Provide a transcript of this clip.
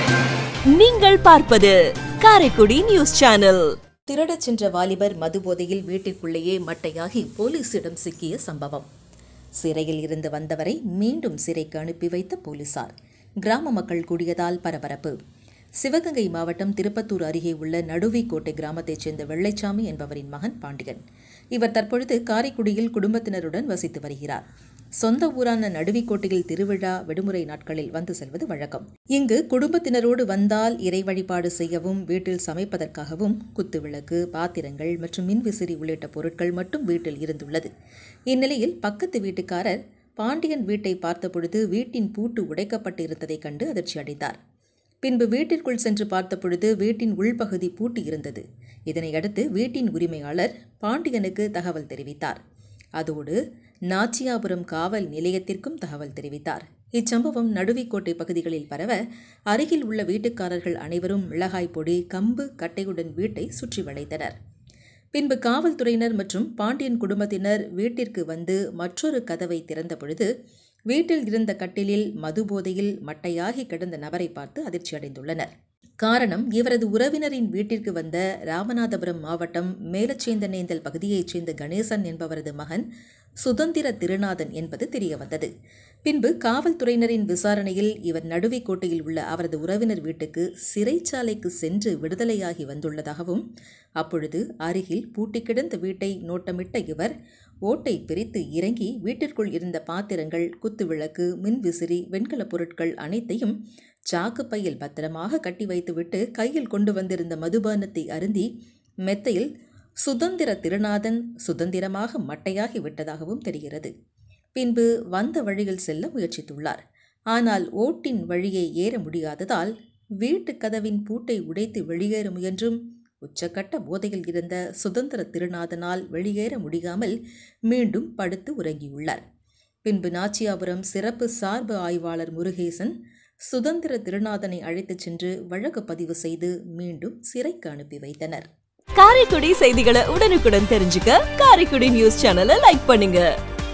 நீங்கள் பார்ப்பது Karaikudi news channel திருடச் சென்ற வாலிபர் மதுபோதையில் வீட்டிற்குள்ளேயே மட்டையாகி போலீசிடம் சிக்கிய சம்பவம் சிறையில் இருந்து வந்தவரை மீண்டும் சிறைக்கு அனுப்பி வைத்த போலீசார் கிராம மக்கள் கூடியதால் பரபரப்பு சிவகங்கை மாவட்டம் திருப்பத்தூர் அருகே உள்ள நடுவிக்கோட்டை கிராமத்தைச் சேர்ந்த வெள்ளைச்சாமி என்பவரின் மகன் பாண்டியன் இவர் தற்பொழுது காரைக்குடியில் குடும்பத்தினருடன் வசித்து வருகிறார் சொந்த ஊரான நடுவிக்கோட்டையில் திருவிழா விடுமுறை நாட்களில் வந்து செல்வது வழக்கம் இங்கு குடும்பத்தினரோடு வந்தால் இறை வழிபாடு செய்யவும் வீட்டில் சமைப்பதற்காகவும் குத்துவிளக்கு பாத்திரங்கள் மற்றும் மின்விசிறி உள்ளிட்ட பொருட்கள் மட்டும் வீட்டில் இருந்துள்ளது இந்நிலையில் பக்கத்து வீட்டுக்காரர் பாண்டியன் வீட்டை பார்த்தபொழுது வீட்டின் பூட்டு உடைக்கப்பட்டு இருந்ததைக் கண்டு அதிர்ச்சி அடைந்தார் பின்பு வீட்டிற்குள் சென்று பார்த்தபொழுது வீட்டின் உள்பகுதி பூட்டி இருந்தது இதனையடுத்து வீட்டின் உரிமையாளர் பாண்டியனுக்கு தகவல் தெரிவித்தார் அதோடு நாச்சியாபுரம் காவல் நிலையத்திற்கும் தகவல் தெரிவித்தார் இச்சம்பவம் நடுவிக்கோட்டை பகுதிகளில் பரவ அருகில் உள்ள வீட்டுக்காரர்கள் அனைவரும் மிளகாய் பொடி கம்பு கட்டையுடன் வீட்டை சுற்றி வளைத்தனர் பின்பு காவல்துறையினர் மற்றும் பாண்டியன் குடும்பத்தினர் வீட்டிற்கு வந்து மற்றொரு கதவை திறந்த பொழுது வீட்டில் இருந்த கட்டிலில் மதுபோதையில் மட்டையாகி கிடந்த நபரை பார்த்து அதிர்ச்சி அடைந்துள்ளனர் காரணம் இவரது உறவினரின் வீட்டிற்கு வந்த ராமநாதபுரம் மாவட்டம் மேலச்சேந்தனேந்தல் பகுதியைச் சேர்ந்த கணேசன் என்பவரது மகன் சுதந்திர திருநாதன் என்பது தெரியவந்தது பின்பு காவல்துறையினரின் விசாரணையில் இவர் நடுவிக்கோட்டையில் உள்ள அவரது உறவினர் வீட்டுக்கு சிறைச்சாலைக்கு சென்று விடுதலையாகி வந்துள்ளதாகவும் அப்பொழுது அருகில் பூட்டி கிடந்த வீட்டை நோட்டமிட்ட இவர் ஓட்டை பிரித்து இறங்கி வீட்டிற்குள் இருந்த பாத்திரங்கள் குத்துவிளக்கு மின்விசிறி வெண்கலப் பொருட்கள் அனைத்தையும் சாக்கு பையில் பத்திரமாக கட்டி வைத்துவிட்டு கையில் கொண்டு வந்திருந்த மதுபானத்தை அருந்தி மெத்தையில் சுதந்திர திருநாதன் சுதந்திரமாக மட்டையாகி விட்டதாகவும் தெரிகிறது பின்பு வந்த வழியில் செல்ல முயற்சித்துள்ளார் ஆனால் ஓட்டின் வழியே ஏற முடியாததால் வீட்டு கதவின் பூட்டை உடைத்து வெளியேற முயன்றும் உச்சக்கட்ட போதையில் இருந்த சுதந்திர திருநாதனால் வெளியேற முடியாமல் மீண்டும் படுத்து உறங்கியுள்ளார் பின்பு நாச்சியாபுரம் சிறப்பு சார்பு ஆய்வாளர் முருகேசன் சுதந்திர திருநாதனை அழைத்துச் சென்று வழக்கு பதிவு செய்து மீண்டும் சிறைக்கு அனுப்பி வைத்தனர் காரைக்குடி செய்திகளை உடனுக்குடன் தெரிஞ்சுக்க காரைக்குடி நியூஸ் சேனலை லைக் பண்ணுங்க